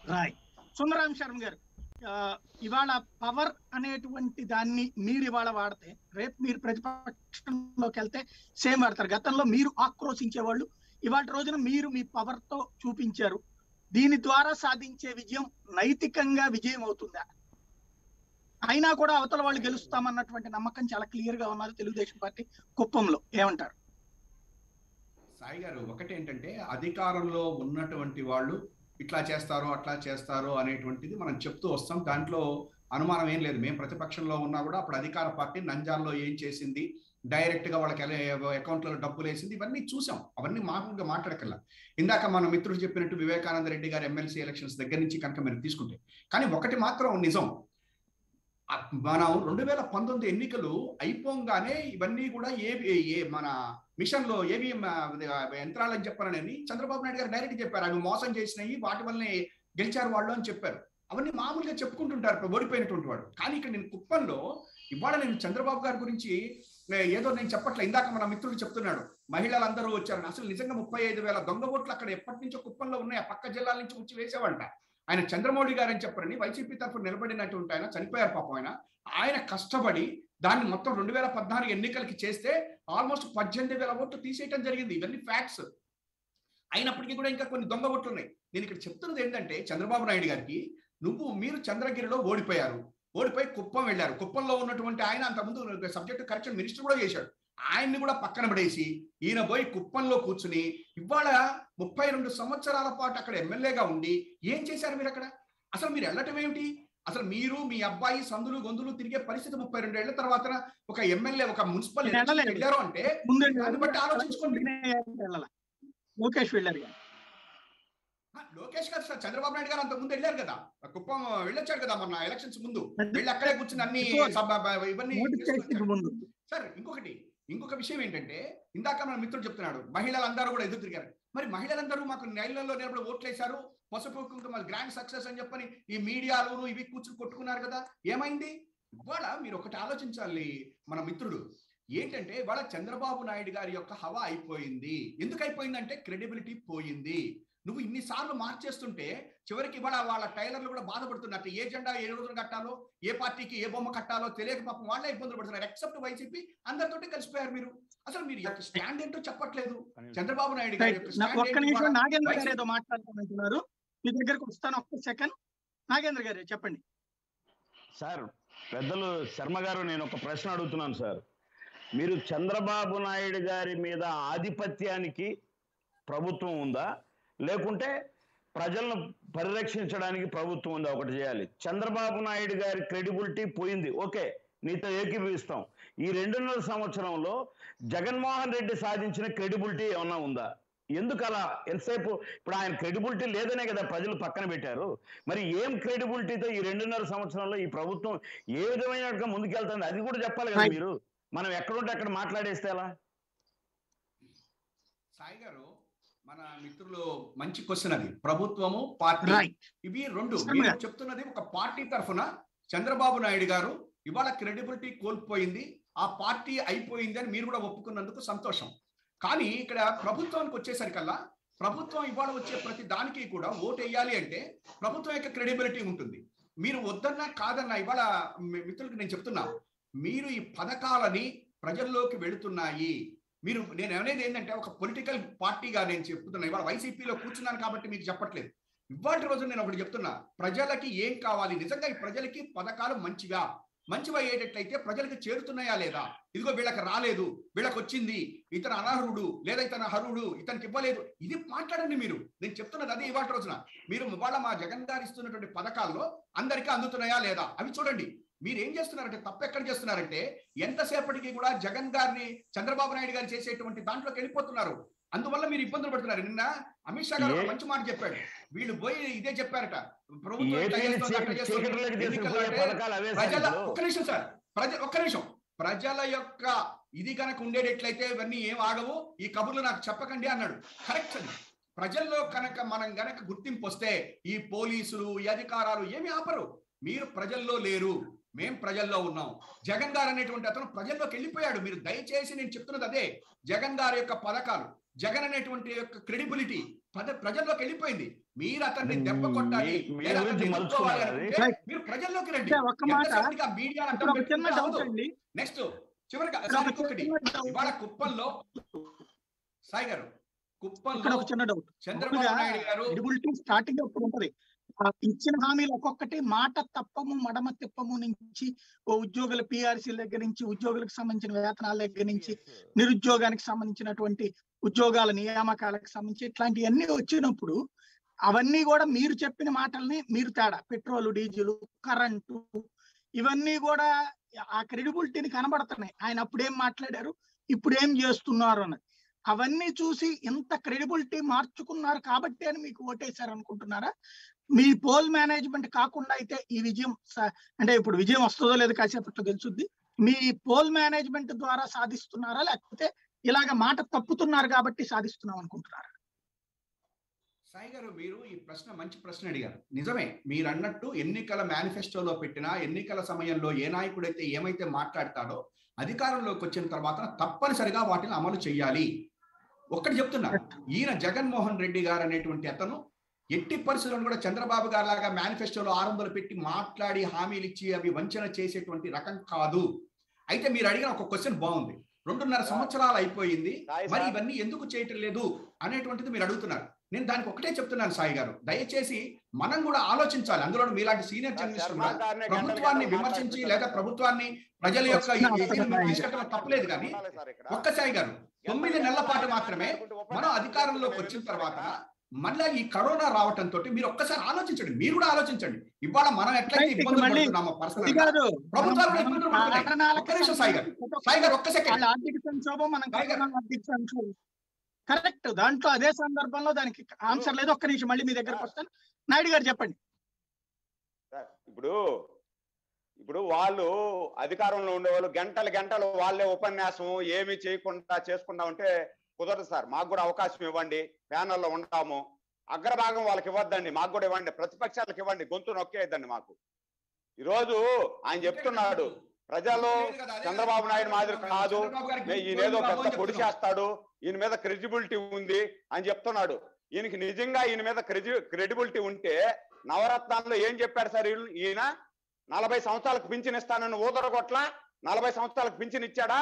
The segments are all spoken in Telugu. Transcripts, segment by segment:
రాయ్ సుందరాం శర్మ గారు ఆ, ఇవాళ పవర్ అనేటువంటి దాన్ని మీరు ఇవాళ వాడితే రేపు మీరు ప్రతిపక్షంలోకి వెళ్తే సేమ్ వాడతారు గతంలో మీరు ఆక్రోశించే వాళ్ళు ఇవాళ రోజున మీరు మీ పవర్ తో చూపించారు దీని ద్వారా సాధించే విజయం నైతికంగా విజయం అవుతుందా అయినా కూడా అవతల వాళ్ళు గెలుస్తామన్నటువంటి నమ్మకం చాలా క్లియర్ గా ఉన్నది తెలుగుదేశం పార్టీ కుప్పంలో ఏమంటారు సాయి గారు ఒకటేంటంటే అధికారంలో ఉన్నటువంటి వాళ్ళు ఇట్లా చేస్తారు అట్లా చేస్తారు అనేటువంటిది మనం చెప్తూ వస్తాం దాంట్లో అనుమానం ఏం లేదు మేము ప్రతిపక్షంలో ఉన్నా కూడా అప్పుడు అధికార పార్టీ నంజాల్లో ఏం చేసింది డైరెక్ట్ గా వాళ్ళకి అకౌంట్లో డబ్బులు వేసింది ఇవన్నీ చూసాం అవన్నీ మామూలుగా మాట్లాడకల్లా ఇందాక మన మిత్రుడు చెప్పినట్టు వివేకానంద రెడ్డి గారి ఎమ్మెల్సీ ఎలక్షన్స్ దగ్గర నుంచి కనుక మీరు తీసుకుంటే కానీ ఒకటి మాత్రం నిజం ఆ మనం రెండు వేల పంతొమ్మిది ఎన్నికలు అయిపోగానే ఇవన్నీ కూడా ఏ ఏ మన మిషన్ లో ఏవిఎం యంత్రాలని చెప్పారని చంద్రబాబు నాయుడు గారు డైరెక్ట్ చెప్పారు అవి మోసం చేసినాయి వాటి వల్లనే గెలిచారు వాళ్ళు అని చెప్పారు అవన్నీ మామూలుగా చెప్పుకుంటుంటారు ఓడిపోయినటువంటి వాడు కానీ ఇక్కడ నేను కుప్పంలో ఇవాళ నేను చంద్రబాబు గారి గురించి ఏ, ఏదో నేను చెప్పట్లే ఇందాక మన మిత్రుడు చెప్తున్నాడు మహిళలందరూ వచ్చారు అసలు నిజంగా ముప్పై ఐదు వేల దొంగ ఓట్లు అక్కడ ఎప్పటి నుంచో కుప్పంలో ఉన్నాయి ఆ పక్క జిల్లాల నుంచి వచ్చి వేసేవంట ఆయన చంద్రమౌళి గారు అని చెప్పరని వైసీపీ తరఫున నిలబడినటువంటి ఆయన చనిపోయారు పాపం ఆయన ఆయన కష్టపడి దాన్ని మొత్తం రెండు వేల పద్నాలుగు ఎన్నికలకి చేస్తే ఆల్మోస్ట్ పద్దెనిమిది వేల ఓట్లు తీసేయటం జరిగింది ఇవన్నీ ఫ్యాక్ట్స్ అయినప్పటికీ కూడా ఇంకా కొన్ని దొంగ ఓట్లు ఉన్నాయి నేను ఇక్కడ చెప్తున్నది ఏంటంటే చంద్రబాబు నాయుడు గారికి నువ్వు మీరు చంద్రగిరిలో ఓడిపోయారు ఓడిపోయి కుప్పం వెళ్ళారు కుప్పంలో ఉన్నటువంటి ఆయన అంతకుముందు సబ్జెక్ట్ కరెక్షన్ మినిస్టర్ కూడా చేశాడు ఆయన్ని కూడా పక్కన పడేసి ఈయన పోయి కుప్పంలో కూర్చుని ఇవాళ ముప్పై రెండు సంవత్సరాల పాటు అక్కడ ఎమ్మెల్యేగా ఉండి ఏం చేశారు మీరు అక్కడ అసలు మీరు వెళ్ళటం ఏమిటి అసలు మీరు మీ అబ్బాయి సందులు గొంతులు తిరిగే పరిస్థితి ముప్పై రెండు ఏళ్ల తర్వాత ఒక ఎమ్మెల్యే ఒక మున్సిపల్ నేను వెళ్ళలేదు. వెళ్ళారు అంటే ముందే దాన్ని బట్టి ఆలోచించుకోండి. వెళ్ళాల. లోకేష్ వెళ్ళారు కదా. ఆ, లోకేష్ గారు సార్ చంద్రబాబు నాయుడు గారు అంత ముందు వెళ్ళారు కదా ఆ కుప్పం వెళ్ళొచ్చారు కదా మొన్న ఎలక్షన్స్ ముందు వెళ్ళి అక్కడే కూర్చుని అన్ని Before. సభ- బ- ఇవన్నీ నోటిఫికేషన్ చేసుకొచ్చారు. ముందు సార్ ఇంకొకటి ఇంకొక విషయం ఏంటంటే ఇందాక మన మిత్రుడు చెప్తున్నాడు మహిళలందరూ కూడా ఎదురు తిరిగారు మరి మహిళలందరూ మాకు నెలల్లో నిలబడి ఓట్లేశారు పసుపు కుంకుమ గ్రాండ్ సక్సెస్ అని చెప్పని ఈ మీడియాలోను ఇవి కూర్చుని కొట్టుకున్నారు కదా ఏమైంది ఇవాళ మీరు ఒకటి ఆలోచించాలి మన మిత్రుడు ఏంటంటే ఇవాళ చంద్రబాబు నాయుడు గారి యొక్క హవా అయిపోయింది ఎందుకు అయిపోయిందంటే క్రెడిబిలిటీ పోయింది నువ్వు ఇన్నిసార్లు మార్చేస్తుంటే చివరికి ఇవాళ వాళ్ళ టైలర్లు కూడా బాధపడుతున్నట్టు ఏ జెండా ఏ రోజున కట్టాలో ఏ పార్టీకి ఏ బొమ్మ కట్టాలో తెలియక పాపం వాళ్ళే ఇబ్బందులు పడుతున్నారు ఎక్సెప్ట్ వైసీపీ అందరితోటి కలిసిపోయారు మీరు అసలు మీరు యొక్క స్టాండ్ ఏంటో చెప్పట్లేదు చంద్రబాబు నాయుడు గారి యొక్క నాకు stand ఒక్క ఏంటి నిమిషం ఇవాళ? నాగేంద్ర గారు వైసీపీ- ఏదో మాట్లాడుతున్నారు మీ దగ్గరకు వస్తాను ఒక్క సెకండ్ నాగేంద్ర గారు చెప్పండి సార్ పెద్దలు శర్మ గారు నేను ఒక ప్రశ్న అడుగుతున్నాను సార్ మీరు చంద్రబాబు నాయుడు గారి మీద ఆధిపత్యానికి ప్రభుత్వం ఉందా లేకుంటే ప్రజలను పరిరక్షించడానికి ప్రభుత్వం ఉందా ఒకటి చేయాలి చంద్రబాబు నాయుడు గారి క్రెడిబిలిటీ పోయింది ఓకే నీతో ఏకీభవిస్తాం ఈ రెండున్నర సంవత్సరంలో జగన్మోహన్ రెడ్డి సాధించిన క్రెడిబిలిటీ ఏమన్నా ఉందా ఎందుకు అలా ఎంతసేపు ఇప్పుడు ఆయన క్రెడిబిలిటీ లేదనే కదా ప్రజలు పక్కన పెట్టారు మరి ఏం క్రెడిబిలిటీతో ఈ రెండున్నర సంవత్సరంలో ఈ ప్రభుత్వం ఏ విధమైన ముందుకెళ్తుంది అది కూడా చెప్పాలి కదా Right. మీరు మనం ఎక్కడుంటే అక్కడ మాట్లాడేస్తే ఎలా సాయి గారు మన మిత్రులు మంచి క్వశ్చన్ అది ప్రభుత్వము పార్టీ రైట్ ఇవి రెండు శర్మ మీరు గారు. చెప్తున్నది ఒక పార్టీ తరఫున చంద్రబాబు నాయుడు గారు ఇవాళ క్రెడిబిలిటీ కోల్పోయింది ఆ పార్టీ అయిపోయింది అని మీరు కూడా ఒప్పుకున్నందుకు సంతోషం కానీ ఇక్కడ ప్రభుత్వానికి వచ్చేసరికల్లా ప్రభుత్వం ఇవాళ వచ్చే ప్రతి దానికి కూడా ఓటు వేయాలి అంటే ప్రభుత్వం యొక్క క్రెడిబిలిటీ ఉంటుంది మీరు వద్దన్నా కాదన్నా ఇవాళ మీ మిత్రులకు నేను చెప్తున్నా మీరు ఈ పథకాలని ప్రజల్లోకి వెళుతున్నాయి మీరు నేను అనేది ఏంటంటే ఒక పొలిటికల్ పార్టీగా నేను చెప్తున్నా ఇవాళ వైసీపీలో కూర్చున్నాను కాబట్టి మీకు చెప్పట్లేదు ఇవాటి రోజు నేను ఒకటి చెప్తున్నా ప్రజలకి ఏం కావాలి నిజంగా ఈ ప్రజలకి పథకాలు మంచిగా మంచివి అయ్యేటట్లయితే ప్రజలకు చేరుతున్నాయా లేదా ఇదిగో వీళ్ళకి రాలేదు వీళ్ళకి వచ్చింది ఇతను అనర్హుడు లేదా ఇతను అర్హుడు ఇతనికి ఇవ్వలేదు ఇది మాట్లాడండి మీరు నేను చెప్తున్నది అదే ఇవాటి రోజున మీరు ఇవాళ మా జగన్ గారు ఇస్తున్నటువంటి పథకాల్లో అందరికీ అందుతున్నాయా లేదా అవి చూడండి మీరు ఏం చేస్తున్నారంటే తప్పు ఎక్కడ చేస్తున్నారంటే ఎంతసేపటికి కూడా జగన్ గారిని చంద్రబాబు నాయుడు గారు చేసేటువంటి దాంట్లోకి వెళ్ళిపోతున్నారు అందువల్ల మీరు ఇబ్బందులు పడుతున్నారు నిన్న అమిత్ షా గారు ఒక ఏ- మంచి మాట చెప్పాడు వీళ్ళు పోయి ఇదే చెప్పారట ప్రభుత్వం ఇట్లా ఏపీని చేస్తోంది, అట్లా చీకటి- చేస్తోంది. చీకటిలోకి తీసుకుపోయే ఎన్నికల్లో పథకాలు అవే సార్ ప్రజల ఇప్పుడు. ఒక్క నిమిషం సార్ ప్రజ ఒక్క నిమిషం ప్రజల యొక్క ఇది కనుక ఉండేటట్లయితే ఇవన్నీ ఏం ఆగవు ఈ కబుర్లు నాకు చెప్పకండి అన్నాడు కరెక్ట్ అది ప్రజల్లో కనుక మనం గనక గుర్తింపు వస్తే ఈ పోలీసులు ఈ అధికారాలు ఏమి ఆపరు మీరు ప్రజల్లో లేరు మేం ప్రజల్లో ఉన్నాం జగన్ గారు అనేటువంటి అతను ప్రజల్లోకి వెళ్ళిపోయాడు మీరు దయచేసి నేను చెప్తున్నది అదే జగన్ గారి యొక్క పథకాలు జగన్ అనేటువంటి యొక్క క్రెడిబిలిటీ ప్రజ- ప్రజల్లోకి వెళ్ళిపోయింది మీరు అతన్ని అది దెబ్బ కొట్టాలి మీ- మీ లేదా గురించి అతన్ని ఎదుర్కోవాలి మలుచుకోవాలి. అనుకుంటే మీరు ప్రజల్లోకి రండి అంటే ఒక్క మాట ఎంతసేపటికి ఆ మీడియా అడ్డం ఇప్పుడు ఒక చిన్న పెట్టుకుంటే డౌట్ అవ్వదు. అండి నెక్స్ట్ చివరికి ఇక్కడ సార్ ఒక ఇంకొకటి చిన్న డౌట్ ఇవాళ కుప్పంలో సాయి గారు ఇక్కడ కుప్పంలో ఒక చిన్న డౌట్ చంద్రబాబు నాయుడు గారు క్రెడిబిలిటీ స్టార్టింగ్ అప్పుడు ఉంటది ఆ ఇచ్చిన హామీలు ఒక్కొక్కటి మాట తప్పము మడమ తిప్పము నుంచి ఓ ఉద్యోగుల పిఆర్సీ దగ్గర నుంచి ఉద్యోగులకు సంబంధించిన వేతనాల దగ్గర నుంచి నిరుద్యోగానికి సంబంధించినటువంటి ఉద్యోగాల నియామకాలకు సంబంధించి ఇట్లాంటివన్నీ వచ్చినప్పుడు అవన్నీ కూడా మీరు చెప్పిన మాటల్ని మీరు తేడా పెట్రోల్ డీజిల్ కరెంటు ఇవన్నీ కూడా ఆ క్రెడిబిలిటీని కనబడుతున్నాయి ఆయన అప్పుడేం మాట్లాడారు ఇప్పుడు ఏం చేస్తున్నారు అన్నది అవన్నీ చూసి ఇంత క్రెడిబిలిటీ మార్చుకున్నారు కాబట్టి అని మీకు ఓటేశారు అనుకుంటున్నారా మీ పోల్ మేనేజ్మెంట్ కాకుండా అయితే ఈ విజయం స- అంటే ఇప్పుడు విజయం వస్తుందో లేదో కాసేపట్లో తెలుసుద్ది మీ పోల్ మేనేజ్మెంట్ ద్వారా సాధిస్తున్నారా లేకపోతే ఇలాగ మాట తప్పుతున్నారు కాబట్టి సాధిస్తున్నాం అనుకుంటున్నారా సాయి గారు మీరు ఈ ప్రశ్న మంచి ప్రశ్న అడిగారు నిజమే మీరు అన్నట్టు ఎన్నికల మేనిఫెస్టోలో పెట్టిన ఎన్నికల సమయంలో ఏ నాయకుడైతే ఏమైతే మాట్లాడతాడో అధికారంలోకి వచ్చిన తర్వాత తప్పనిసరిగా వాటిని అమలు చేయాలి ఒక్కటి చెప్తున్నా ఈయన జగన్మోహన్ రెడ్డి గారు అనేటువంటి అతను ఎట్టి పరిస్థితులను కూడా చంద్రబాబు గారు లాగా మేనిఫెస్టోలో ఆరు వందలు పెట్టి మాట్లాడి హామీలు ఇచ్చి అవి వంచన చేసేటువంటి రకం కాదు అయితే మీరు అడిగిన ఒక క్వశ్చన్ బాగుంది రెండున్నర సంవత్సరాలు అయిపోయింది సాయి మరి సార్. ఇవన్నీ ఎందుకు చేయటం లేదు అనేటువంటిది మీరు అడుగుతున్నారు నేను దానికి ఒకటే చెప్తున్నాను సాయి గారు దయచేసి మనం కూడా ఆలోచించాలి అందులో మీలాంటి సీనియర్ జర్నలిస్ట్ శర్మ కూడా గారిని ప్రభుత్వాన్ని గంటలు విమర్శించి గంటలు లేదా ప్రభుత్వాన్ని ప్రజల యొక్క ఈ- ఈ- దీన్ని తీసుకెళ్ళడం తప్పలేదు కానీ ఉండాలి సార్ ఇక్కడ. ఒక్క సాయి గారు తొమ్మిది నెలల పాటు మాత్రమే మనం అధికారంలోకి వచ్చిన తర్వాత మళ్ళీ ఈ కరోనా రావటంతో మీరు ఒక్కసారి ఆలోచించండి మీరు కూడా ఆలోచించండి ఇవాళ మనం ఎట్లయితే Right, ఇబ్బందులు మళ్ళీ పడుతున్నామో అది పర్సనల్ కాదు ప్రభుత్వాలు మనం- ఇబ్బందులు మనం పడుతున్నాయి. కారణాలకు ఒక్క నిమిషం సాయి గారు. సంబంధించి సాయి గారు ఒక్క సెకండ్ వాళ్ళ ఆర్థిక సంక్షోభం మనం సాయి గారు. కరోనా ఆర్థిక సంక్షోభం కరెక్ట్ దాంట్లో అదే సందర్భంలో దానికి ఆన్సర్ లేదు ఒక్క నిమిషం మళ్ళీ మీ దగ్గరకు వస్తాను నాయుడు గారు చెప్పండి సార్, ఇప్పుడు ఇప్పుడు వాళ్ళు అధికారంలో ఉండేవాళ్ళు గంటలు గంటలు వాళ్ళే ఉపన్యాసం ఏమీ చేయకుండా చేసుకుంటా ఉంటే కుదరదు సార్ మాకు కూడా అవకాశం ఇవ్వండి ప్యానల్లో ఉంటాము అగ్రభాగం వాళ్ళకి ఇవ్వద్దండి మాకు కూడా ఇవ్వండి ప్రతిపక్షాలకు ఇవ్వండి గొంతు నొక్కేయద్దండి మాకు ఈరోజు ఆయన చెప్తున్నాడు ప్రజలు చంద్రబాబు నాయుడు మాదిరి కాదు నే- ఈయన ఏదో పెద్ద పొడి చేస్తాడు ఈయన మీద క్రెడిబిలిటీ ఉంది అని చెప్తున్నాడు ఈయనకి నిజంగా ఈయన మీద క్రెడిబిలిటీ ఉంటే నవరత్నాల్లో ఏం చెప్పాడు సార్ ఈయన- ఈయన నలభై సంవత్సరాలకు పింఛన్ ఇస్తానని ఊదరగొట్ల నలభై సంవత్సరాలకు పింఛన్ ఇచ్చాడా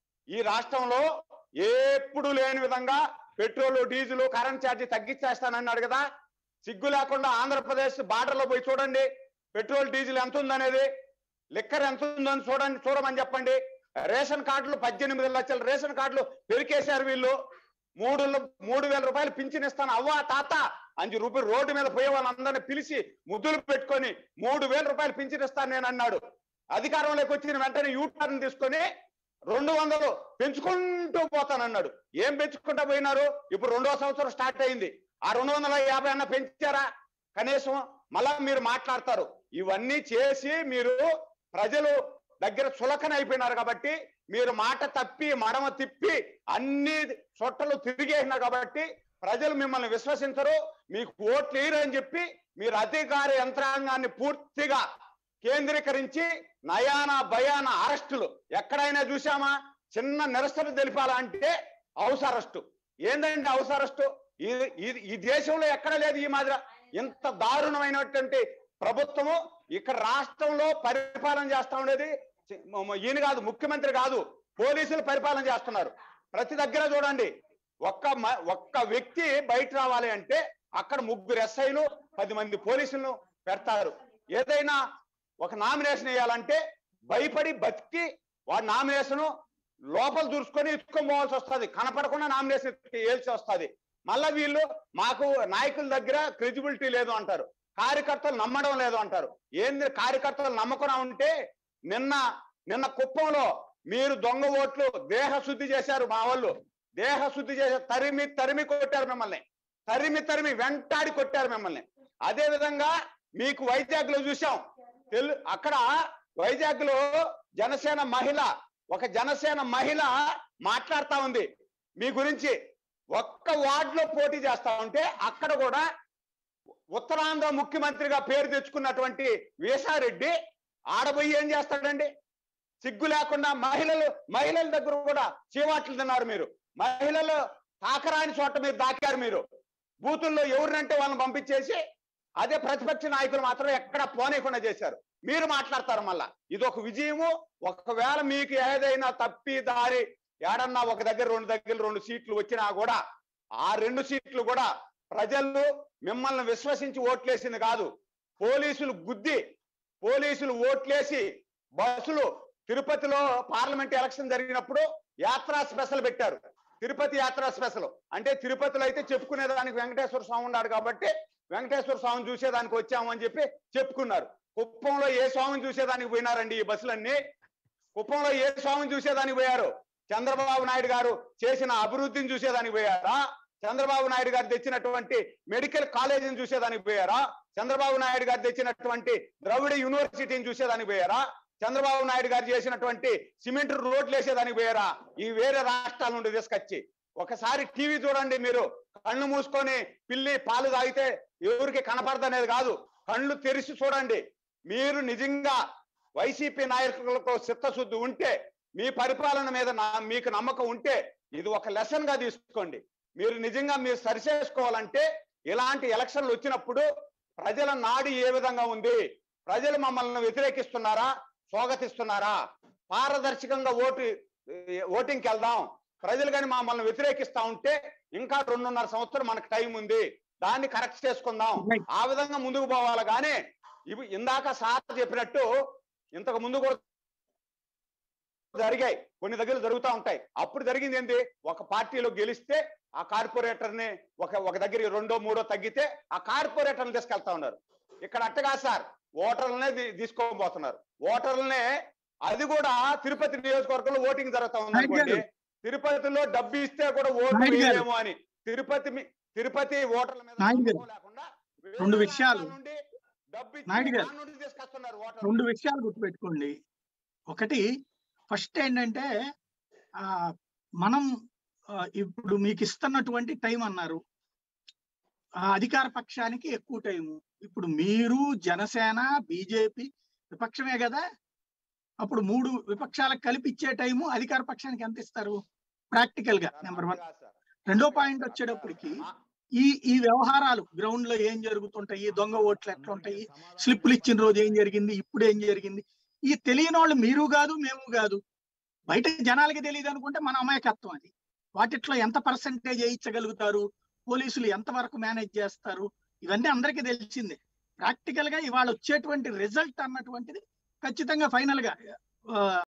ఈ రాష్ట్రంలో ఎప్పుడు లేని విధంగా పెట్రోల్ డీజిల్ కరెంట్ ఛార్జీ తగ్గించేస్తానన్నాడు కదా సిగ్గు లేకుండా ఆంధ్రప్రదేశ్ బార్డర్ లో పోయి చూడండి పెట్రోల్ డీజిల్ ఎంత ఉందనేది లిక్కర్ ఎంత ఉందని చూడండి చూడమని చెప్పండి రేషన్ కార్డులు పద్దెనిమిది లక్షల రేషన్ కార్డులు పెరికేశారు వీళ్ళు మూడు ల- మూడు వేల రూపాయలు పింఛన్ ఇస్తాను అవ్వా తాత అంజు రూపాయలు రోడ్డు మీద పోయే వాళ్ళందరినీ పిలిచి ముద్దులు పెట్టుకొని మూడు వేల రూపాయలు పింఛన్ ఇస్తాను నేను అన్నాడు అధికారంలోకి వచ్చిన వెంటనే యూటర్న్ తీసుకొని రెండు వందలు పెంచుకుంటూ పోతానన్నాడు ఏం పెంచుకుంటూ పోయినారు ఇప్పుడు రెండో సంవత్సరం స్టార్ట్ అయింది ఆ రెండు వందల యాభై అన్న పెంచారా కనీసం మళ్ళా మీరు మాట్లాడతారు ఇవన్నీ చేసి మీరు ప్రజలు దగ్గర చులకన అయిపోయినారు కాబట్టి మీరు మాట తప్పి మడమ తిప్పి అన్ని చోట్ల తిరిగేసినారు కాబట్టి ప్రజలు మిమ్మల్ని విశ్వసించరు మీకు ఓట్లు వేయరు అని చెప్పి మీరు అధికార యంత్రాంగాన్ని పూర్తిగా కేంద్రీకరించి నయాన భయాన అరెస్టులు ఎక్కడైనా చూసామా చిన్న నిరసన తెలిపాలంటే హౌస్ అరెస్టు ఏందండి హౌస్ అరెస్టు ఈ ఈ- ఈ దేశంలో ఎక్కడ లేదు ఈ మాదిరి ఇంత దారుణమైనటువంటి ప్రభుత్వము ఇక్కడ రాష్ట్రంలో పరిపాలన చేస్తా ఉండేది చి- మ- మ- ఈయన కాదు ముఖ్యమంత్రి కాదు పోలీసులు పరిపాలన చేస్తున్నారు ప్రతి దగ్గర చూడండి ఒక్క మ- ఒక్క వ్యక్తి బయట రావాలి అంటే అక్కడ ముగ్గురు ఎస్ఐలు పది మంది పోలీసులను పెడతారు ఏదైనా ఒక నామినేషన్ వేయాలంటే భయపడి బతికి వాడి నామినేషన్ లోపల చూసుకొని ఎత్తుకోపోవాల్సి వస్తుంది కనపడకుండా నామినేషన్ వేయాల్సి వస్తుంది మళ్ళా వీళ్ళు మాకు నాయకుల దగ్గర క్రెడిబిలిటీ లేదు అంటారు కార్యకర్తలు నమ్మడం లేదు అంటారు ఏంది కార్యకర్తలు నమ్మకుండా ఉంటే నిన్న నిన్న కుప్పంలో మీరు దొంగ ఓట్లు దేహ శుద్ధి చేశారు మా వాళ్ళు దేహ శుద్ధి చేశారు తరిమి తరిమి కొట్టారు మిమ్మల్ని తరిమి తరిమి వెంటాడి కొట్టారు మిమ్మల్ని అదే విధంగా మీకు వైజాగ్ లో చూసాం తెలు అక్కడ వైజాగ్ లో జనసేన మహిళ ఒక జనసేన మహిళ మాట్లాడుతా ఉంది మీ గురించి ఒక్క వార్డ్ లో పోటీ చేస్తా ఉంటే అక్కడ కూడా ఉత్తరాంధ్ర ముఖ్యమంత్రిగా పేరు తెచ్చుకున్నటువంటి వీసారెడ్డి ఆడబోయి ఏం చేస్తాడండి సిగ్గు లేకుండా మహిళలు మహిళల దగ్గర కూడా చీవాట్లు తిన్నారు మీరు మహిళలు తాకరాని చోట మీరు దాకారు మీరు బూతుల్లో ఎవరినంటే వాళ్ళని పంపించేసి అదే ప్రతిపక్ష నాయకులు మాత్రం ఎక్కడ పోనీయకుండా చేశారు మీరు మాట్లాడతారు మళ్ళా ఇది ఒక విజయము ఒకవేళ మీకు ఏదైనా తప్పి దారి ఏడన్నా ఒక దగ్గర రెండు దగ్గర రెండు సీట్లు వచ్చినా కూడా ఆ రెండు సీట్లు కూడా ప్రజలు మిమ్మల్ని విశ్వసించి ఓట్లేసింది కాదు పోలీసులు గుద్ది పోలీసులు ఓట్లేసి బస్సులు తిరుపతిలో పార్లమెంట్ ఎలక్షన్ జరిగినప్పుడు యాత్రా స్పెషల్ పెట్టారు తిరుపతి యాత్రా స్పెషల్ అంటే తిరుపతిలో అయితే చెప్పుకునేదానికి వెంకటేశ్వర స్వామి ఉన్నాడు కాబట్టి వెంకటేశ్వర స్వామిని చూసేదానికి వచ్చాము అని చెప్పి చెప్పుకున్నారు కుప్పంలో ఏ స్వామిని చూసేదానికి పోయినారండి ఈ బస్సులన్నీ కుప్పంలో ఏ స్వామిని చూసేదానికి పోయారు చంద్రబాబు నాయుడు గారు చేసిన అభివృద్ధిని చూసేదానికి పోయారా చంద్రబాబు నాయుడు గారు తెచ్చినటువంటి మెడికల్ కాలేజీని చూసేదానికి పోయారా చంద్రబాబు నాయుడు గారు తెచ్చినటువంటి ద్రవిడ యూనివర్సిటీని చూసేదానికి పోయారా చంద్రబాబు నాయుడు గారు చేసినటువంటి సిమెంట్ రోడ్లు వేసేదానికి పోయారా ఈ వేరే రాష్ట్రాల నుండి తీసుకొచ్చి ఒకసారి టీవీ చూడండి మీరు కళ్ళు మూసుకొని పిల్లి పాలు తాగితే ఎవరికి కనపడదనేది కాదు కళ్ళు తెరిచి చూడండి మీరు నిజంగా వైసీపీ నాయకులకు చిత్తశుద్ధి ఉంటే మీ పరిపాలన మీద నా- మీకు నమ్మకం ఉంటే ఇది ఒక లెసన్ గా తీసుకోండి మీరు నిజంగా మీరు సరిచేసుకోవాలంటే ఇలాంటి ఎలక్షన్లు వచ్చినప్పుడు ప్రజల నాడి ఏ విధంగా ఉంది ప్రజలు మమ్మల్ని వ్యతిరేకిస్తున్నారా స్వాగతిస్తున్నారా పారదర్శకంగా ఓటు ఓటింగ్కి వెళ్దాం ప్రజలు కానీ మమ్మల్ని వ్యతిరేకిస్తా ఉంటే ఇంకా రెండున్నర సంవత్సరం మనకు టైం ఉంది దాన్ని కరెక్ట్ చేసుకుందాం Right. ఆ విధంగా ముందుకు పోవాలి కానీ ఇవి ఇందాక సార్ చెప్పినట్టు ఇంతకు ముందు కూడా జరిగాయి కొన్ని దగ్గర జరుగుతూ ఉంటాయి అప్పుడు జరిగింది ఏంటి ఒక పార్టీలో గెలిస్తే ఆ కార్పొరేటర్ ని ఒక ఒక దగ్గర రెండో మూడో తగ్గితే ఆ కార్పొరేటర్ని తీసుకెళ్తా ఉన్నారు ఇక్కడ అట్టగా సార్ ఓటర్లనే తీ- తీసుకొని పోతున్నారు ఓటర్లనే అది కూడా తిరుపతి నియోజకవర్గంలో ఓటింగ్ జరుగుతా ఉంది నాయుడు అనుకోండి గారు. తిరుపతిలో డబ్బు ఇస్తే కూడా ఓటు నాయుడు గారు. వేయలేమో అని తిరుపతి మీ- తిరుపతి ఓటర్ల మీద నాయుడు గారు. నమ్మకం లేకుండా వేరే రెండు రాష్ట్రాల విషయాలు. నుండి డబ్బు ఇచ్చి నాయుడు గారు. దాని నుండి తీసుకొస్తున్నారు ఓటర్లు. రెండు విషయాలు గుర్తుపెట్టుకోండి ఒకటి ఫస్ట్ ఏంటంటే ఆ మనం ఆ, ఇప్పుడు మీకు ఇస్తున్నటువంటి టైం అన్నారు ఆ అధికార పక్షానికి ఎక్కువ టైము ఇప్పుడు మీరు జనసేన బీజేపీ విపక్షమే కదా అప్పుడు మూడు విపక్షాలకు కలిపి ఇచ్చే టైము అధికార పక్షానికి ఎంత ఇస్తారు ప్రాక్టికల్ గా నెంబర్ వన్ కాదు సార్. రెండో పాయింట్ వచ్చేటప్పటికి ఈ ఈ వ్యవహారాలు గ్రౌండ్ లో ఏం జరుగుతుంటాయి దొంగ ఓట్లు ఎట్లా ఉంటాయి స్లిప్పులు ఇచ్చిన రోజు ఏం జరిగింది ఇప్పుడు ఏం జరిగింది ఈ తెలియని వాళ్ళు మీరు కాదు మేము కాదు బయట జనాలకి తెలియదు అనుకుంటే మన అమాయకత్వం అది వాటిట్లో ఎంత పర్సంటేజ్ వేయించగలుగుతారు పోలీసులు ఎంత వరకు మేనేజ్ చేస్తారు ఇవన్నీ అందరికీ తెలిసిందే ప్రాక్టికల్ గా ఇవాళ వచ్చేటువంటి రిజల్ట్ అన్నటువంటిది ఖచ్చితంగా ఫైనల్ గా ఆ,